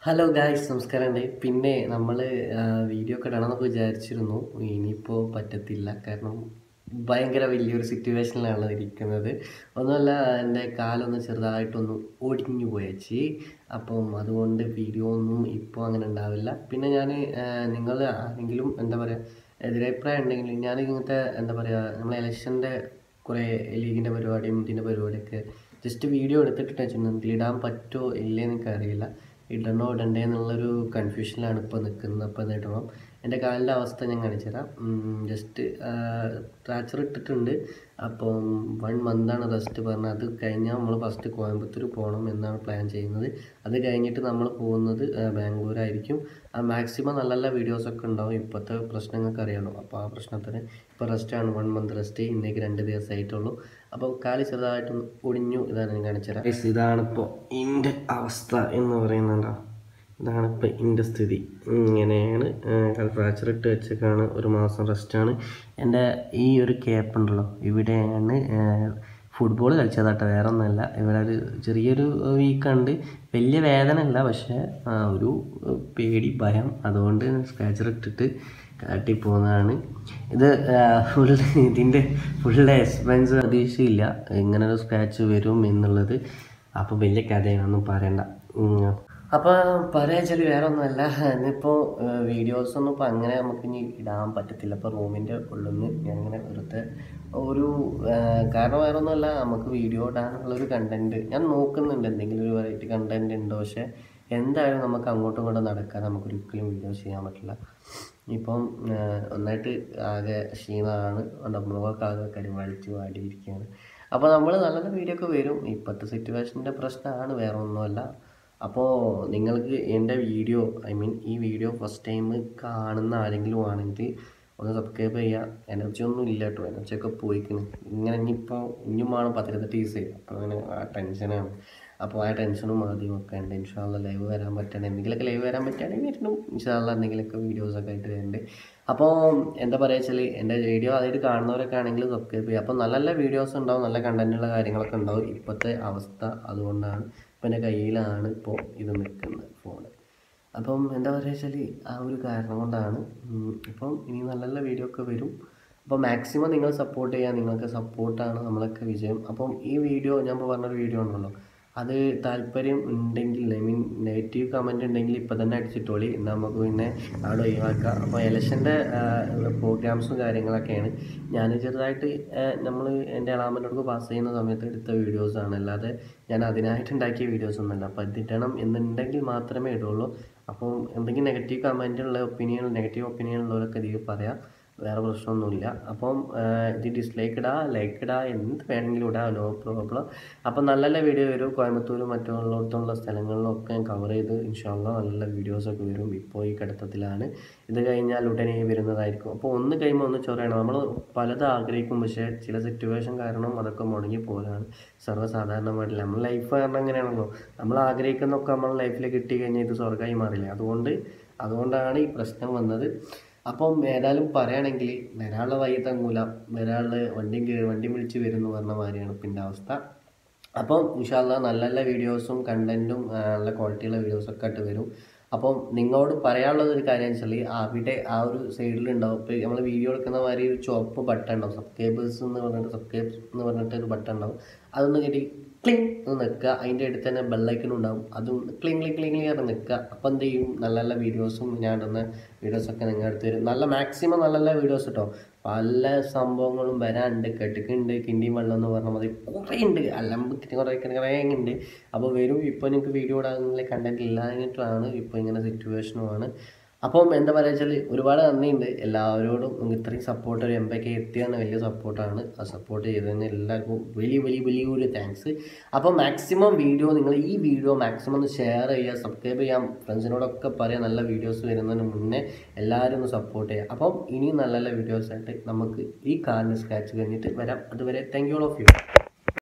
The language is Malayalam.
ഹലോ ഗായ്സ് നമസ്കാരമുണ്ട് പിന്നെ നമ്മൾ വീഡിയോ ഒക്കെ ഇടണമെന്നൊക്കെ വിചാരിച്ചിരുന്നു ഇനിയിപ്പോൾ പറ്റത്തില്ല കാരണം ഭയങ്കര വലിയൊരു സിറ്റുവേഷനിലാണ് ഇരിക്കുന്നത് ഒന്നുമല്ല എൻ്റെ കാലൊന്ന് ചെറുതായിട്ടൊന്ന് ഒടിഞ്ഞു പോയച്ചി അപ്പം അതുകൊണ്ട് വീഡിയോ ഒന്നും ഇപ്പോൾ അങ്ങനെ ഉണ്ടാവില്ല പിന്നെ ഞാൻ നിങ്ങൾ ആരെങ്കിലും എന്താ പറയുക എതിരഭിപ്രായം ഉണ്ടെങ്കിൽ ഞാൻ ഇങ്ങനത്തെ എന്താ പറയുക നമ്മളെ ഇലക്ഷൻ്റെ കുറേ ലീഗിൻ്റെ പരിപാടിയും ഇതിൻ്റെ പരിപാടിയൊക്കെ ജസ്റ്റ് വീഡിയോ എടുത്തിട്ട് വെച്ചിട്ടുണ്ട് ഇടാൻ പറ്റുമോ ഇല്ലേന്ന് എനിക്കറിയില്ല ഇടണോ ഇടണ്ടേ എന്നുള്ളൊരു കൺഫ്യൂഷനിലാണ് ഇപ്പോൾ നിൽക്കുന്നത് അപ്പോൾ അത് ഇടണം എൻ്റെ കാലിൻ്റെ അവസ്ഥ ഞാൻ കാണിച്ചു തരാം ജസ്റ്റ് ട്രാച്ചർ ഇട്ടിട്ടുണ്ട് അപ്പം വൺ മന്താണ് റെസ്റ്റ് പറഞ്ഞത് അത് കഴിഞ്ഞാൽ നമ്മൾ ഫസ്റ്റ് കോയമ്പത്തൂർ പോകണം എന്നാണ് പ്ലാൻ ചെയ്യുന്നത് അത് കഴിഞ്ഞിട്ട് നമ്മൾ പോകുന്നത് ബാംഗ്ലൂരായിരിക്കും ആ മാക്സിമം നല്ല നല്ല വീഡിയോസൊക്കെ ഉണ്ടാവും ഇപ്പോഴത്തെ പ്രശ്നങ്ങൾക്ക് അറിയാമല്ലോ അപ്പോൾ ആ പ്രശ്നത്തിന് ഇപ്പോൾ റെസ്റ്റാണ് വൺ മന്ത് റെസ്റ്റ് ഇന്നേക്ക് രണ്ട് ദിവസമായിട്ടുള്ളൂ അപ്പോൾ കാല് ചെറുതായിട്ടൊന്ന് ഒടിഞ്ഞു ഇതാണ് ഞാൻ കാണിച്ചുതരാം ഇതാണിപ്പോൾ എൻ്റെ അവസ്ഥ എന്ന് പറയുന്നുണ്ടോ ഇതാണ് ഇപ്പോൾ എൻ്റെ സ്ഥിതി ഇങ്ങനെയാണ് ഫ്രാക്ചർ ഇട്ട് വെച്ചേക്കാണ് ഒരു മാസം റെസ്റ്റാണ് എൻ്റെ ഈ ഒരു ക്യാപ്പ് ഉണ്ടല്ലോ ഇവിടെയാണ് ഫുട്ബോൾ കളിച്ചതാട്ടോ വേറെ ഒന്നുമല്ല ഇവിടെ ഒരു ചെറിയൊരു വീക്കുണ്ട് വലിയ വേദന അല്ല പക്ഷേ ഒരു പേടി ഭയം അതുകൊണ്ട് സ്ക്രാച്ചർ ഇട്ടിട്ട് കാട്ടിപ്പോകുന്നതാണ് ഇത് ഫുൾ ഇതിൻ്റെ ഫുൾ എക്സ്പെൻസ് പ്രതീക്ഷയില്ല ഇങ്ങനെ ഒരു സ്ക്രാച്ച് വരും എന്നുള്ളത് അപ്പോൾ വലിയ കഥയാണെന്നും പറയണ്ട അപ്പോൾ പറയാ വെച്ചാൽ വേറെ ഒന്നുമല്ല ഇന്നിപ്പോൾ വീഡിയോസൊന്നും ഇപ്പോൾ അങ്ങനെ നമുക്ക് ഇനി ഇടാൻ പറ്റത്തില്ല ഇപ്പോൾ റൂമിൻ്റെ ഉള്ളിൽ നിന്ന് ഞാനിങ്ങനെ വെറുതെ ഒരു കാരണം വേറെ ഒന്നുമല്ല നമുക്ക് വീഡിയോ ഇടാനുള്ളൊരു കണ്ടൻറ്റ് ഞാൻ നോക്കുന്നുണ്ട് എന്തെങ്കിലും ഒരു വെറൈറ്റി കണ്ടൻറ്റ് ഉണ്ടോ പക്ഷേ എന്തായാലും നമുക്ക് അങ്ങോട്ടും ഇങ്ങോട്ടും നടക്കാൻ നമുക്ക് ഒരിക്കലും വീഡിയോസ് ചെയ്യാൻ പറ്റില്ല ഇപ്പം ഒന്നായിട്ട് ആകെ ക്ഷീണമാണ് മുഖമൊക്കെ ആകെ കരിവളിച്ച് വാടിയിരിക്കുകയാണ് അപ്പോൾ നമ്മൾ നല്ല നല്ല വീഡിയോ ഒക്കെ വരും ഇപ്പോഴത്തെ സിറ്റുവേഷൻ്റെ പ്രശ്നമാണ് വേറെ ഒന്നുമല്ല അപ്പോൾ നിങ്ങൾക്ക് എൻ്റെ വീഡിയോ ഐ മീൻ ഈ വീഡിയോ ഫസ്റ്റ് ടൈം കാണുന്ന ആരെങ്കിലും ആണെങ്കിൽ ഒന്ന് സബ്സ്ക്രൈബ് ചെയ്യുക എനർജി ഒന്നും ഇല്ല കേട്ടോ എനർജി ഒക്കെ പോയിക്കണ് ഇങ്ങനെ ഇനിയിപ്പോൾ ഇനിയും വേണം പത്തിരുപത്തെട്ട് ടീസ് അപ്പോൾ അങ്ങനെ ആ ടെൻഷനാണ് അപ്പോൾ ആ ടെൻഷനും ആദ്യം ഒക്കെ ഉണ്ട് ഇൻഷാല്ല ലൈവ് വരാൻ പറ്റണം എന്തെങ്കിലുമൊക്കെ ലൈവ് വരാൻ പറ്റുകയാണെങ്കിൽ വരുന്നു ഇൻഷാല്ല എന്തെങ്കിലുമൊക്കെ വീഡിയോസൊക്കെ ആയിട്ട് വരുന്നുണ്ട് അപ്പോൾ എന്താ പറയുക വെച്ചാൽ എൻ്റെ വീഡിയോ അതായത് കാണുന്നവരൊക്കെ ആണെങ്കിൽ സബ്സ്ക്രൈബ് ചെയ്യുക അപ്പോൾ നല്ല നല്ല വീഡിയോസ് ഉണ്ടാവും നല്ല കണ്ടൻറ്റുള്ള കാര്യങ്ങളൊക്കെ ഉണ്ടാവും ഇപ്പോഴത്തെ അവസ്ഥ അതുകൊണ്ടാണ് ഇപ്പം എൻ്റെ കയ്യിലാണ് ഇപ്പോൾ ഇത് നിൽക്കുന്നത് ഫോണ് അപ്പം എന്താ പറയുക വെച്ചാൽ ആ ഒരു കാരണം കൊണ്ടാണ് ഇപ്പം ഇനി നല്ല നല്ല വീഡിയോ ഒക്കെ വരും അപ്പോൾ മാക്സിമം നിങ്ങൾ സപ്പോർട്ട് ചെയ്യുക നിങ്ങൾക്ക് സപ്പോർട്ടാണ് നമ്മളൊക്കെ വിജയം അപ്പം ഈ വീഡിയോ ഞാൻ ഇപ്പോൾ പറഞ്ഞൊരു വീഡിയോ ഉണ്ടല്ലോ അത് താല്പര്യം ഉണ്ടെങ്കിൽ ഐ മീൻ നെഗറ്റീവ് കമൻറ്റ് ഉണ്ടെങ്കിൽ ഇപ്പോൾ തന്നെ അടിച്ചിട്ടോളി എന്നാൽ നമുക്ക് പിന്നെ അവിടെ ഒഴിവാക്കാം അപ്പോൾ ഇലക്ഷൻ്റെ പ്രോഗ്രാംസും കാര്യങ്ങളൊക്കെയാണ് ഞാൻ ചെറുതായിട്ട് നമ്മൾ എൻ്റെ അളാമൻ്റെ പാസ് ചെയ്യുന്ന സമയത്ത് എടുത്ത വീഡിയോസാണ് അല്ലാതെ ഞാൻ അതിനായിട്ട് ഉണ്ടാക്കിയ വീഡിയോസ് ഒന്നുമല്ല അപ്പോൾ ഇതിടണം എന്നുണ്ടെങ്കിൽ മാത്രമേ ഇടുള്ളൂ അപ്പം എന്തെങ്കിലും നെഗറ്റീവ് കമൻ്റ് ഉള്ള ഒപ്പീനിയൻ നെഗറ്റീവ് ഒപ്പീനിയൻ ഉള്ളവരൊക്കെ ഇതിൽ പറയാം വേറെ പ്രശ്നമൊന്നുമില്ല അപ്പം ഇത് ഡിസ്ലൈക്ക് ഇടാ ലൈക്ക് ഇടാ എന്ത് വേണമെങ്കിലും ഇടാം നോ പ്രോബ്ലം അപ്പം നല്ല നല്ല വീഡിയോ വരും കോയമ്പത്തൂരും മറ്റുള്ളിടത്തുള്ള സ്ഥലങ്ങളിലൊക്കെ കവർ ചെയ്ത് ഇൻഷാല്ല നല്ല നല്ല വീഡിയോസൊക്കെ വരും ഇപ്പോൾ ഈ കിടത്തത്തിലാണ് ഇത് കഴിഞ്ഞാൽ ഉടനെ വരുന്നതായിരിക്കും അപ്പോൾ ഒന്ന് കഴിയുമ്പോൾ ഒന്ന് ചൊറയണം നമ്മൾ പലത് ആഗ്രഹിക്കും പക്ഷേ ചില സിറ്റുവേഷൻ കാരണം അതൊക്കെ മുടങ്ങി പോലാണ് സർവ്വസാധാരണമായിട്ടില്ല നമ്മൾ ലൈഫ് കാരണം അങ്ങനെയാണല്ലോ നമ്മൾ ആഗ്രഹിക്കുന്നതൊക്കെ നമ്മൾ ലൈഫിൽ കിട്ടി കഴിഞ്ഞാൽ ഇത് സ്വർഗ്ഗമായി മാറില്ല അതുകൊണ്ട് അതുകൊണ്ടാണ് ഈ പ്രശ്നം വന്നത് അപ്പം ഏതായാലും പറയുകയാണെങ്കിൽ വരാനുള്ള വഴി തങ്ങൂല വരാനുള്ള വണ്ടിയും കയറി വണ്ടി വിളിച്ച് വരും എന്ന് പറഞ്ഞ മാതിരിയാണ് പിന്നെ അവസ്ഥ അപ്പം ഇൻഷാല്ല നല്ല നല്ല വീഡിയോസും കണ്ടൻറ്റും നല്ല ക്വാളിറ്റിയുള്ള വീഡിയോസൊക്കെ ആയിട്ട് വരും അപ്പം നിങ്ങളോട് പറയാനുള്ളത് ഒരു കാര്യം വെച്ചാൽ അവിടെ ആ ഒരു സൈഡിലുണ്ടാവും ഇപ്പോൾ നമ്മൾ വീഡിയോ എടുക്കുന്ന മാതിരി ഒരു ചുവപ്പ് ബട്ടൺ ഉണ്ടാവും സബ്സ്ക്രൈബേഴ്സ് എന്ന് പറഞ്ഞിട്ട് സബ്സ്ക്രൈബ് എന്ന് പറഞ്ഞിട്ട് ഒരു ബട്ടൺ ഉണ്ടാവും അതൊന്ന് കയറ്റി ക്ലിങ് എന്ന് നിൽക്കുക അതിൻ്റെ അടുത്ത് തന്നെ ബെല്ലൈക്കനും ഉണ്ടാവും അതും ക്ലിങ് ക്ലിങ് ക്ലിങ് ക്ലിങ് പറഞ്ഞ് നിൽക്കുക അപ്പം എന്ത് ചെയ്യും നല്ല നല്ല വീഡിയോസും ഞാൻ ഇടുന്ന വീഡിയോസൊക്കെ നിങ്ങൾ അടുത്ത് വരും നല്ല മാക്സിമം നല്ല നല്ല വീഡിയോസ് കേട്ടോ പല സംഭവങ്ങളും വരാനുണ്ട് കെട്ടിക്കുണ്ട് കിണ്ടിയും വെള്ളം എന്ന് പറഞ്ഞാൽ മതി കുറേ ഉണ്ട് അല്ലമ്പത്തിന് കുറേ കുറേ ഉണ്ട് അപ്പോൾ വരും ഇപ്പോൾ നിങ്ങൾക്ക് വീഡിയോ ഇടാനുള്ള കണ്ടൻറ്റ് ഇല്ലാഞ്ഞിട്ടാണ് ഇപ്പോൾ ഇങ്ങനെ സിറ്റുവേഷനുമാണ് അപ്പം എന്താ പറയുക വെച്ചാൽ ഒരുപാട് നന്ദിയുണ്ട് എല്ലാവരോടും നിങ്ങൾക്ക് ഇത്രയും സപ്പോർട്ട് ഒരു എംപൊക്കെ എത്തിയാണ് വലിയ സപ്പോർട്ടാണ് ആ സപ്പോർട്ട് ചെയ്തതിന് എല്ലാവർക്കും വലിയ വലിയ വലിയൊരു താങ്ക്സ് അപ്പം മാക്സിമം വീഡിയോ നിങ്ങൾ ഈ വീഡിയോ മാക്സിമം ഒന്ന് ഷെയർ ചെയ്യുക സബ്സ്ക്രൈബ് ചെയ്യാം ഫ്രണ്ട്സിനോടൊക്കെ പറയാം നല്ല വീഡിയോസ് വരുന്നതിന് മുന്നേ എല്ലാവരും ഒന്ന് സപ്പോർട്ട് ചെയ്യുക അപ്പം ഇനിയും നല്ല നല്ല വീഡിയോസായിട്ട് നമുക്ക് ഈ കാലിന് സ്ക്രാച്ച് കഴിഞ്ഞിട്ട് വരാം അതുവരെ thank you all of U